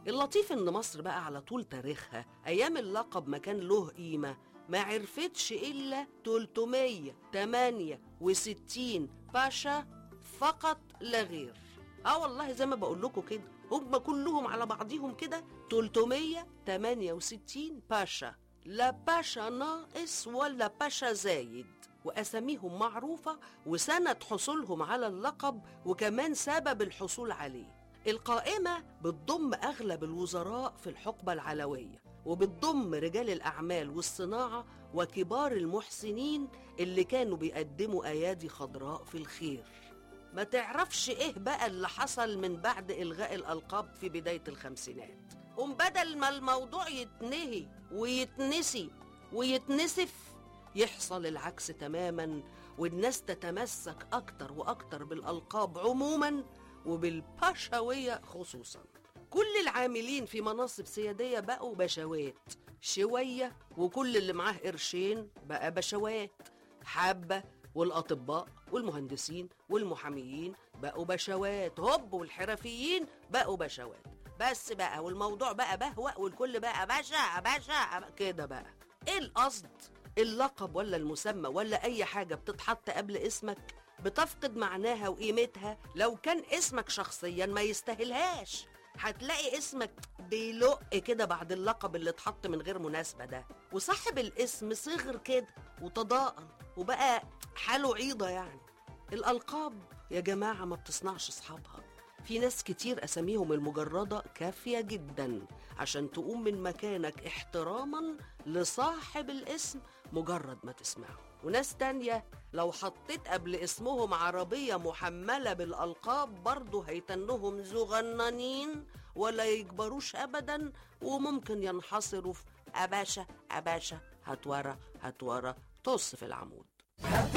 اللطيف ان مصر بقى على طول تاريخها ايام اللقب ما كان له قيمه ما عرفتش الا 368 باشا فقط لا غير اه والله زي ما بقول لكم كده هم كلهم على بعضهم كده 368 باشا لا باشا ناقص ولا باشا زايد واساميهم معروفه وسنه حصولهم على اللقب وكمان سبب الحصول عليه القائمة بتضم أغلب الوزراء في الحقبة العلوية وبتضم رجال الأعمال والصناعة وكبار المحسنين اللي كانوا بيقدموا أيادي خضراء في الخير ما تعرفش إيه بقى اللي حصل من بعد إلغاء الألقاب في بداية الخمسينات قوم بدل ما الموضوع يتنهي ويتنسي ويتنسف يحصل العكس تماما والناس تتمسك أكتر وأكتر بالألقاب عموما وبالبشوية خصوصا كل العاملين في مناصب سيادية بقوا بشوات شوية وكل اللي معاه قرشين بقى بشوات حبة والأطباء والمهندسين والمحاميين بقوا بشوات هوب والحرفيين بقوا بشوات بس بقى والموضوع بقى بهوأ والكل بقى باشا باشا كده بقى ايه القصد اللقب ولا المسمى ولا اي حاجة بتتحط قبل اسمك بتفقد معناها وقيمتها لو كان اسمك شخصيا ما يستاهلهاش هتلاقي اسمك بيلق كده بعد اللقب اللي اتحط من غير مناسبة ده وصاحب الاسم صغر كده وتضاءل وبقى حاله عيضة يعني الألقاب يا جماعة ما بتصنعش أصحابها في ناس كتير أساميهم المجردة كافية جدا عشان تقوم من مكانك احتراما لصاحب الاسم مجرد ما تسمعه وناس تانية لو حطيت قبل اسمهم عربية محملة بالألقاب برضه هيتنهم زغنانين ولا يكبروش أبدا وممكن ينحصروا في أباشا أباشا هتورا هتورا طص في العمود